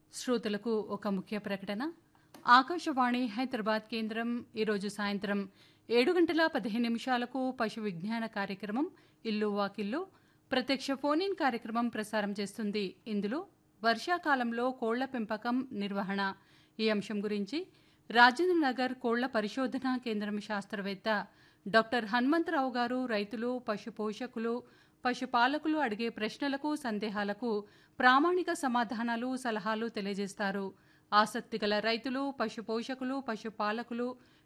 శ్రోతలకు ఒక ముఖ్య ప్రకటన ఆకాశవాణి హైదరాబాద్ కేంద్రం ఈరోజు సాయంత్రం ఏడు గంటల పదిహేను నిమిషాలకు పశు విజ్ఞాన కార్యక్రమం ఇల్లు వాకిల్లు ప్రత్యక్ష ఫోన్ ఇన్ కార్యక్రమం ప్రసారం చేస్తుంది ఇందులో వర్షాకాలంలో కోళ్ల పెంపకం నిర్వహణ ఈ అంశం గురించి రాజేంద్ర నగర్ కోళ్ల పరిశోధనా కేంద్రం శాస్త్రవేత్త డాక్టర్ హనుమంతరావు గారు రైతులు పశు పోషకులు పశుపాలకులు అడిగే ప్రశ్నలకు సందేహాలకు ప్రామాణిక సమాధానాలు సలహాలు తెలియజేస్తారు ఆసక్తి గల రైతులు పశు పోషకులు పశుపాలకులు